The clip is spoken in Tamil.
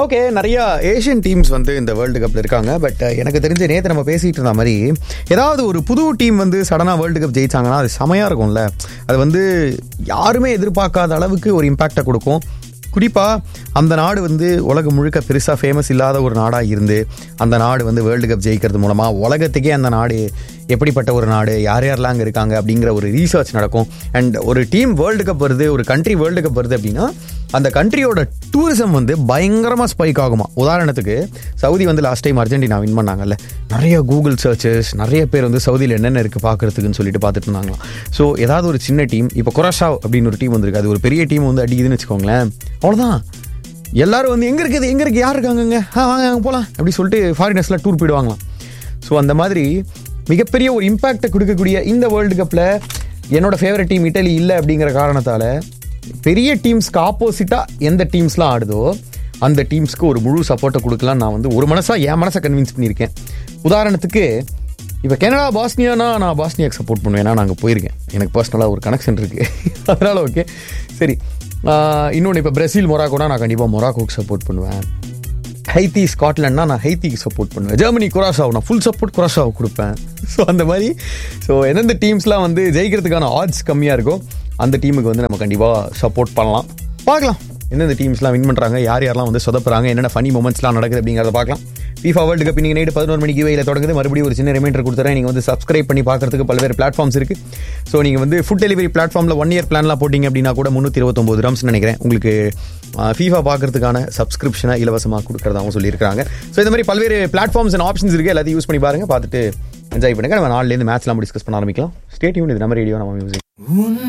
ஓகே நிறைய ஏஷியன் டீம்ஸ் வந்து இந்த வேர்ல்டு கப்ல இருக்காங்க பட் எனக்கு தெரிஞ்ச நேற்று நம்ம பேசிட்டு இருந்த மாதிரி ஏதாவது ஒரு புது டீம் வந்து சடனாக வேர்ல்டு கப் ஜெயிச்சாங்கன்னா அது செமையாக இருக்கும்ல அது வந்து யாருமே எதிர்பார்க்காத அளவுக்கு ஒரு இம்பாக்டை கொடுக்கும் குறிப்பாக அந்த நாடு வந்து உலகம் முழுக்க பெருசாக ஃபேமஸ் இல்லாத ஒரு நாடாக இருந்து அந்த நாடு வந்து வேர்ல்டு கப் ஜெயிக்கிறது மூலமாக உலகத்துக்கே அந்த நாடு எப்படிப்பட்ட ஒரு நாடு யார் யாரெல்லாம் அங்கே இருக்காங்க அப்படிங்கிற ஒரு ரீசர்ச் நடக்கும் அண்ட் ஒரு டீம் வேர்ல்டு கப் வருது ஒரு கண்ட்ரி வேர்ல்டு கப் வருது அப்படின்னா அந்த கண்ட்ரியோட டூரிசம் வந்து பயங்கரமாக ஸ்பைக் ஆகுமா உதாரணத்துக்கு சவுதி வந்து லாஸ்ட் டைம் அர்ஜென்டினா வின் பண்ணாங்கல்ல நிறைய கூகுள் சர்ச்சஸ் நிறைய பேர் வந்து சவுதியில் என்னென்ன இருக்குது பார்க்குறதுக்குன்னு சொல்லிட்டு பார்த்துட்டு இருந்தாங்களாம் ஸோ ஏதாவது ஒரு சின்ன டீம் இப்போ குராஷா அப்படின்னு ஒரு டீம் வந்திருக்கு அது ஒரு பெரிய டீம் வந்து அடிக்குதுன்னு வச்சுக்கோங்களேன் அவ்வளோதான் எல்லாரும் வந்து எங்கே இருக்குது எங்கே இருக்குது யார் இருக்காங்கங்க ஆ வாங்க அங்கே போகலாம் அப்படி சொல்லிட்டு ஃபாரினர்ஸ்லாம் டூர் போயிடுவாங்களாம் ஸோ அந்த மாதிரி மிகப்பெரிய ஒரு இம்பாக்டை கொடுக்கக்கூடிய இந்த வேர்ல்டு கப்பில் என்னோட ஃபேவரட் டீம் இட்டலி இல்லை அப்படிங்கிற காரணத்தால் பெரிய டீம்ஸ்க்கு ஆப்போசிட்டாக எந்த டீம்ஸ்லாம் ஆடுதோ அந்த டீம்ஸ்க்கு ஒரு முழு சப்போர்ட்டை கொடுக்கலாம் நான் வந்து ஒரு மனசாக என் மனசை கன்வின்ஸ் பண்ணியிருக்கேன் உதாரணத்துக்கு இப்போ கனடா பாஸ்னியானா நான் பாஸ்னியாக்கு சப்போர்ட் பண்ணுவேன் ஏன்னா நாங்கள் போயிருக்கேன் எனக்கு பர்சனலாக ஒரு கனெக்ஷன் இருக்குது அதனால் ஓகே சரி இன்னொன்று இப்போ பிரேசில் மொராக்கோனா நான் கண்டிப்பாக மொராக்கோக்கு சப்போர்ட் பண்ணுவேன் ஹைத்தி ஸ்காட்லாண்ட்னா நான் ஹைத்திக்கு சப்போர்ட் பண்ணுவேன் ஜெர்மனி குராசாவ் நான் ஃபுல் சப்போர்ட் குராசாவை கொடுப்பேன் ஸோ அந்த மாதிரி ஸோ எந்தெந்த டீம்ஸ்லாம் வந்து ஜெயிக்கிறதுக்கான ஆட்ஸ் கம்மியாக இருக்கோ அந்த டீமுக்கு வந்து நம்ம கண்டிப்பாக சப்போர்ட் பண்ணலாம் பார்க்கலாம் எந்தெந்த டீம்ஸ்லாம் வின் பண்ணுறாங்க யார் யாரெல்லாம் வந்து சொதப்புறாங்க என்னென்ன ஃபனி மூமெண்ட்ஸ்லாம் நடக்குது அப்படிங்கிறத பார்க்கலாம் ஃபீஃபா வேர்ல்டு கப் நீங்கள் நைட்டு பதினோரு மணிக்கு வெயில தொடங்குது மறுபடியும் ஒரு சின்ன ரிமைண்டர் கொடுத்துறேன் நீங்கள் வந்து சப்ஸ்கிரைப் பண்ணி பார்க்கறதுக்கு பல்வேறு பிளாட்ஃபார்ம்ஸ் இருக்குது ஸோ நீங்கள் வந்து ஃபுட் டெலிவரி பிளாட்ஃபார்மில் ஒன் இயர் பிளான்லாம் போட்டிங்க அப்படின்னா கூட முந்நூற்றி இருபத்தொம்போது ரம்ஸ் நினைக்கிறேன் உங்களுக்கு ஃபீஃபா பார்க்கறதுக்கான சப்ஸ்கிரிப்ஷனை இலவசமாக கொடுக்குறதாகவும் சொல்லியிருக்காங்க ஸோ இந்த மாதிரி பல்வேறு பிளாட்ஃபார்ம்ஸ் அண்ட் ஆப்ஷன்ஸ் இருக்குது எல்லாத்தையும் யூஸ் பண்ணி பாருங்க பார்த்துட்டு என்ஜாய் பண்ணுங்க நம்ம நாலுலேருந்து மேட்ச்லாம் டிஸ்கஸ் பண்ண ஆரம்பிக்கலாம் ஸ்டேட்யூன் இது நம்ம ரேடியோ நம்ம மியூசிக்